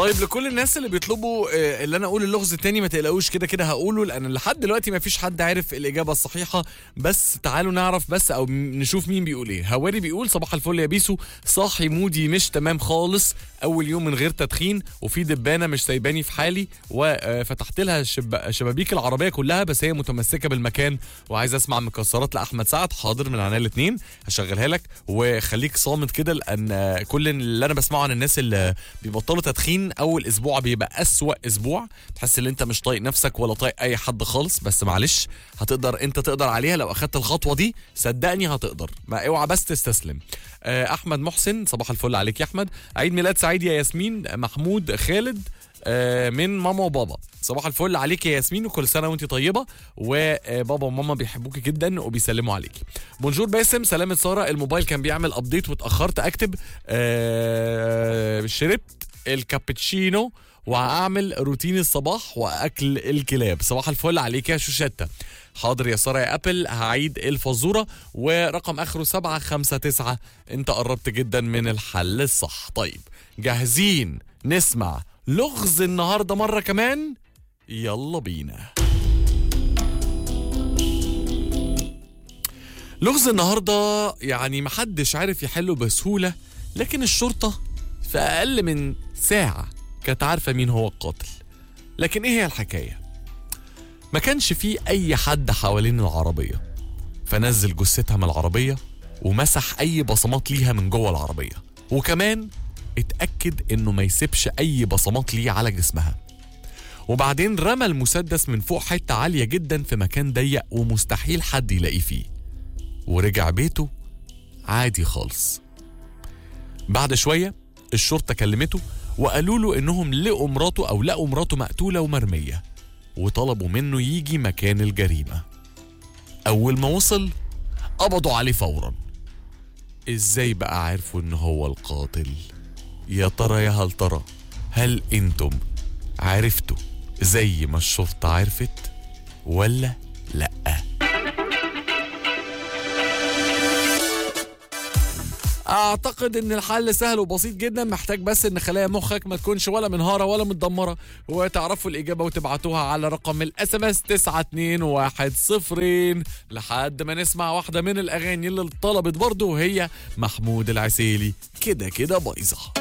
طيب لكل الناس اللي بيطلبوا آه، اللي انا اقول اللغز التاني ما تقلقوش كده كده هقوله لان لحد دلوقتي ما فيش حد عارف الاجابه الصحيحه بس تعالوا نعرف بس او م- نشوف مين بيقول ايه هواري بيقول صباح الفل يا بيسو صاحي مودي مش تمام خالص اول يوم من غير تدخين وفي دبانه مش سايباني في حالي وفتحت لها الشب... شبابيك العربيه كلها بس هي متمسكه بالمكان وعايز اسمع مكسرات لاحمد سعد حاضر من عناية الاثنين هشغلها لك وخليك صامت كده لان آه، كل اللي انا بسمعه عن الناس اللي بيبطلوا تدخين اول اسبوع بيبقى اسوأ اسبوع تحس ان انت مش طايق نفسك ولا طايق اي حد خالص بس معلش هتقدر انت تقدر عليها لو اخدت الخطوه دي صدقني هتقدر ما اوعى بس تستسلم آه، احمد محسن صباح الفل عليك يا احمد عيد ميلاد سعيد يا ياسمين محمود خالد آه، من ماما وبابا صباح الفل عليك يا ياسمين وكل سنه وانت طيبه وبابا وماما بيحبوكي جدا وبيسلموا عليكي بونجور باسم سلامة ساره الموبايل كان بيعمل ابديت واتاخرت اكتب آه، شربت الكابتشينو وهعمل روتين الصباح واكل الكلاب صباح الفل عليك يا شوشتة حاضر يا ساره يا ابل هعيد الفزوره ورقم اخره 759 انت قربت جدا من الحل الصح طيب جاهزين نسمع لغز النهارده مره كمان يلا بينا لغز النهارده يعني محدش عارف يحله بسهوله لكن الشرطه في اقل من ساعه كانت عارفه مين هو القاتل لكن ايه هي الحكايه ما كانش فيه اي حد حوالين العربيه فنزل جثتها من العربيه ومسح اي بصمات ليها من جوه العربيه وكمان اتاكد انه ما يسيبش اي بصمات ليه على جسمها وبعدين رمى المسدس من فوق حته عاليه جدا في مكان ضيق ومستحيل حد يلاقيه فيه ورجع بيته عادي خالص بعد شويه الشرطه كلمته وقالوا له انهم لقوا مراته او لقوا مراته مقتوله ومرميه وطلبوا منه يجي مكان الجريمه اول ما وصل قبضوا عليه فورا ازاي بقى عرفوا ان هو القاتل يا ترى يا هل ترى هل انتم عرفتوا زي ما الشرطه عرفت ولا لا اعتقد ان الحل سهل وبسيط جدا محتاج بس ان خلايا مخك ما تكونش ولا منهاره ولا متدمره وتعرفوا الاجابه وتبعتوها على رقم الاس ام اس 92110 لحد ما نسمع واحده من الاغاني اللي طلبت برضه وهي محمود العسيلي كده كده بايظه